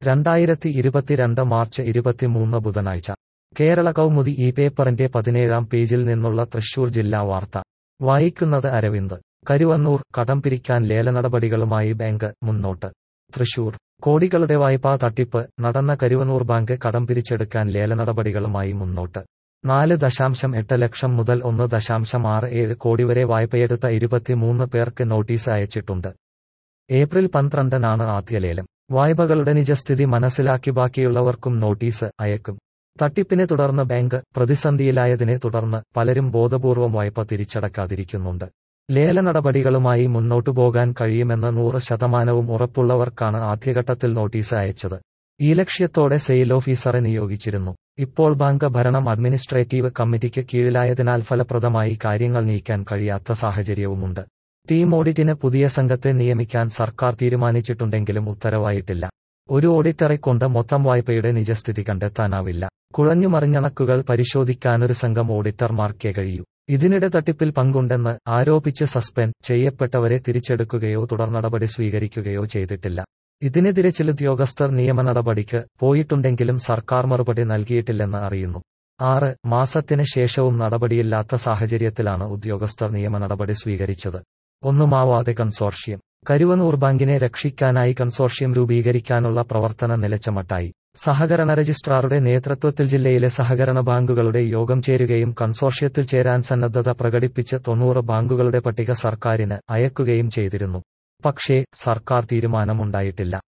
രണ്ടായിരത്തി ഇരുപത്തിരണ്ട് മാർച്ച് ഇരുപത്തിമൂന്ന് ബുധനാഴ്ച കേരള കൗമുദി ഈ പേപ്പറിന്റെ പതിനേഴാം പേജിൽ നിന്നുള്ള തൃശൂർ ജില്ലാ വാർത്ത വായിക്കുന്നത് അരവിന്ദ് കരുവന്നൂർ കടം പിരിക്കാൻ ലേലനടപടികളുമായി ബാങ്ക് മുന്നോട്ട് തൃശൂർ കോടികളുടെ വായ്പാ തട്ടിപ്പ് നടന്ന കരുവന്നൂർ ബാങ്ക് കടം പിരിച്ചെടുക്കാൻ ലേലനടപടികളുമായി മുന്നോട്ട് നാല് ദശാംശം എട്ട് ലക്ഷം മുതൽ ഒന്ന് ദശാംശം ആറ് ഏഴ് കോടി വരെ വായ്പയെടുത്ത ഇരുപത്തിമൂന്ന് പേർക്ക് നോട്ടീസ് അയച്ചിട്ടുണ്ട് ഏപ്രിൽ പന്ത്രണ്ടിനാണ് ആദ്യ ലേലം വായ്പകളുടെ നിജസ്ഥിതി മനസ്സിലാക്കി ബാക്കിയുള്ളവർക്കും നോട്ടീസ് അയക്കും തട്ടിപ്പിനെ തുടർന്ന് ബാങ്ക് പ്രതിസന്ധിയിലായതിനെ തുടർന്ന് പലരും ബോധപൂർവം വായ്പ തിരിച്ചടക്കാതിരിക്കുന്നുണ്ട് ലേല നടപടികളുമായി മുന്നോട്ടു പോകാൻ കഴിയുമെന്ന് നൂറ് ശതമാനവും ഉറപ്പുള്ളവർക്കാണ് ആദ്യഘട്ടത്തിൽ നോട്ടീസ് അയച്ചത് ഈ ലക്ഷ്യത്തോടെ സെയിൽ ഓഫീസറെ നിയോഗിച്ചിരുന്നു ഇപ്പോൾ ബാങ്ക് ഭരണം അഡ്മിനിസ്ട്രേറ്റീവ് കമ്മിറ്റിക്ക് കീഴിലായതിനാൽ ഫലപ്രദമായി കാര്യങ്ങൾ നീക്കാൻ കഴിയാത്ത സാഹചര്യവുമുണ്ട് ടീം ഓഡിറ്റിന് പുതിയ സംഘത്തെ നിയമിക്കാൻ സർക്കാർ തീരുമാനിച്ചിട്ടുണ്ടെങ്കിലും ഉത്തരവായിട്ടില്ല ഒരു ഓഡിറ്ററെ കൊണ്ട് മൊത്തം വായ്പയുടെ നിജസ്ഥിതി കണ്ടെത്താനാവില്ല കുഴഞ്ഞുമറിഞ്ഞണക്കുകൾ പരിശോധിക്കാനൊരു സംഘം ഓഡിറ്റർമാർക്കേ കഴിയൂ ഇതിനിടെ തട്ടിപ്പിൽ പങ്കുണ്ടെന്ന് ആരോപിച്ച് സസ്പെൻഡ് ചെയ്യപ്പെട്ടവരെ തിരിച്ചെടുക്കുകയോ തുടർ നടപടി സ്വീകരിക്കുകയോ ചെയ്തിട്ടില്ല ഇതിനെതിരെ ചില ഉദ്യോഗസ്ഥർ നിയമ നടപടിക്ക് പോയിട്ടുണ്ടെങ്കിലും സർക്കാർ മറുപടി നൽകിയിട്ടില്ലെന്ന് അറിയുന്നു ആറ് മാസത്തിന് ശേഷവും നടപടിയില്ലാത്ത സാഹചര്യത്തിലാണ് ഉദ്യോഗസ്ഥർ നിയമ നടപടി സ്വീകരിച്ചത് ഒന്നുമാവാതെ കൺസോർഷ്യം കരുവനൂർ ബാങ്കിനെ രക്ഷിക്കാനായി കൺസോർഷ്യം രൂപീകരിക്കാനുള്ള പ്രവർത്തനം നിലച്ചമട്ടായി സഹകരണ രജിസ്ട്രാറുടെ നേതൃത്വത്തിൽ ജില്ലയിലെ സഹകരണ ബാങ്കുകളുടെ യോഗം ചേരുകയും കൺസോർഷ്യത്തിൽ ചേരാൻ സന്നദ്ധത പ്രകടിപ്പിച്ച് തൊണ്ണൂറ് ബാങ്കുകളുടെ പട്ടിക സർക്കാരിന് അയക്കുകയും ചെയ്തിരുന്നു പക്ഷേ സർക്കാർ തീരുമാനമുണ്ടായിട്ടില്ല